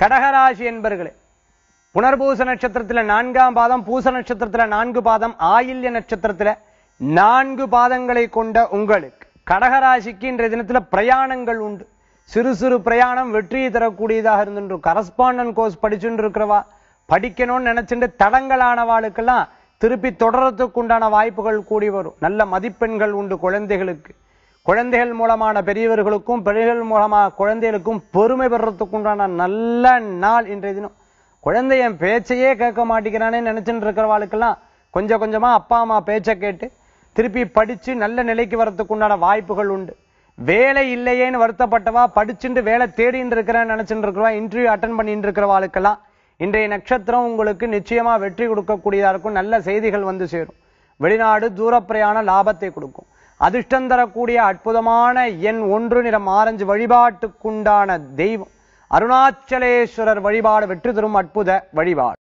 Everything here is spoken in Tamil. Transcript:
கடகராசி என்பர்களே புனர்பூச நட்சத்திரத்துல நான்காம் பாதம் பூச நட்சத்திரத்துல நான்கு பாதம் ஆயில்ய நட்சத்திரத்துல நான்கு பாதங்களை கொண்ட உங்களுக்கு கடகராசிக்கு இன்றைய தினத்துல பிரயாணங்கள் உண்டு சிறு சிறு பிரயாணம் வெற்றியை தரக்கூடியதாக இருந்துட்டு கரஸ்பாண்டன்ட் கோர்ஸ் படிச்சுட்டு இருக்கிறவா படிக்கணும்னு நினைச்சுட்டு தடங்களானவாளுக்கெல்லாம் திருப்பி தொடரத்துக்கு உண்டான வாய்ப்புகள் கூடி வரும் நல்ல மதிப்பெண்கள் உண்டு குழந்தைகளுக்கு குழந்தைகள் மூலமான பெரியவர்களுக்கும் பெரியவர்கள் மூலமாக குழந்தைகளுக்கும் பெருமை பெறத்துக்கு உண்டான நல்ல நாள் இன்றைய தினம் குழந்தை என் பேச்சையே கேட்க மாட்டேங்கிறானே நினைச்சுட்டு இருக்கிறவாளுக்கெல்லாம் கொஞ்சம் கொஞ்சமா அப்பா அம்மா பேச்சை கேட்டு திருப்பி படிச்சு நல்ல நிலைக்கு வரத்துக்கு உண்டான வாய்ப்புகள் உண்டு வேலை இல்லையேன்னு வருத்தப்பட்டவா படிச்சுட்டு வேலை தேடின்னு இருக்கிறேன்னு நினைச்சுட்டு இருக்கிறவா இன்டர்வியூ அட்டன் பண்ணிட்டு இருக்கிறவாளுக்கெல்லாம் இன்றைய நட்சத்திரம் உங்களுக்கு நிச்சயமா வெற்றி கொடுக்கக்கூடியதா இருக்கும் நல்ல செய்திகள் வந்து சேரும் வெளிநாடு தூரப்பிரயாண லாபத்தை கொடுக்கும் அதிர்ஷ்டம் தரக்கூடிய அற்புதமான எண் ஒன்று நிறம் ஆரஞ்சு வழிபாட்டுக்குண்டான தெய்வம் அருணாச்சலேஸ்வரர் வழிபாடு வெற்றி தரும் அற்புத வழிபாடு